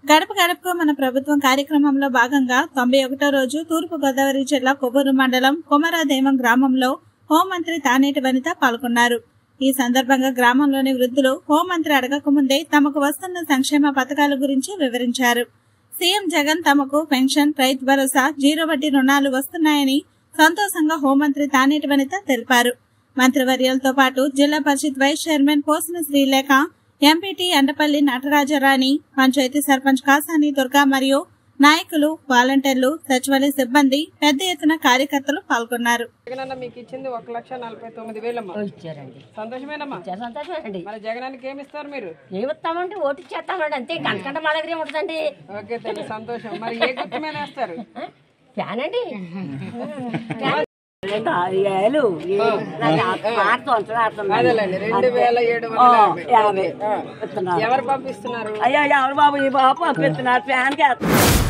గడప గడపకు మన ప్రభుత్వం కార్యక్రమంలో భాగంగా తొంభై ఒకటో రోజు తూర్పు గోదావరి జిల్లా కొవ్వూరు మండలం కొమరాదేవం గ్రామంలో హోంమంత్రి తానేటి వనిత పాల్గొన్నారు ఈ సందర్భంగా గ్రామంలోని వృద్ధులు హోంమంత్రి అడగకముందే తమకు వస్తున్న సంక్షేమ పథకాల గురించి వివరించారు సీఎం జగన్ తమకు పెన్షన్ రైతు భరోసా జీరో వడ్డీ రుణాలు వస్తున్నాయని సంతోషంగా హోంమంత్రి తానేటి వనిత తెలిపారు మంత్రివర్యాలతో పాటు జిల్లా పరిషత్ vice chairman Posina Srilekha MPT Endapalli Natarajarani panchayat sarpanch Kasani Durga మరియు నాయకులు వాలంటీర్లు సచివాలయ సిబ్బంది పెద్ద ఎత్తున కార్యకర్తలు పాల్గొన్నారు జగనన్న మీకు ఇచ్చింది ఒక లక్ష నలభై తొమ్మిది వేలమ్మా ఇచ్చారండి సంతోషమేనమ్మా చాలా సంతోషమేనండి మరి జగనానికి ఏమి ఇస్తారు మీరు ఏమిస్తామండి ఓటు ఇచ్చేస్తామండి అంతే గంటకంట మా దగ్గరే ఉంటుందండి ఓకే తల్లి సంతోషం మరి ఏ గుర్తు మీద వేస్తారు ఫ్యాన్ అండి అదేలేండి రెండు వేల ఏడు వందల యాభై. ఆ. ఎవరు పంపిస్తున్నారు అయ్యా ఎవరు బాబు ఈ బాబు పంపిస్తున్నారు ఫ్యాన్ కి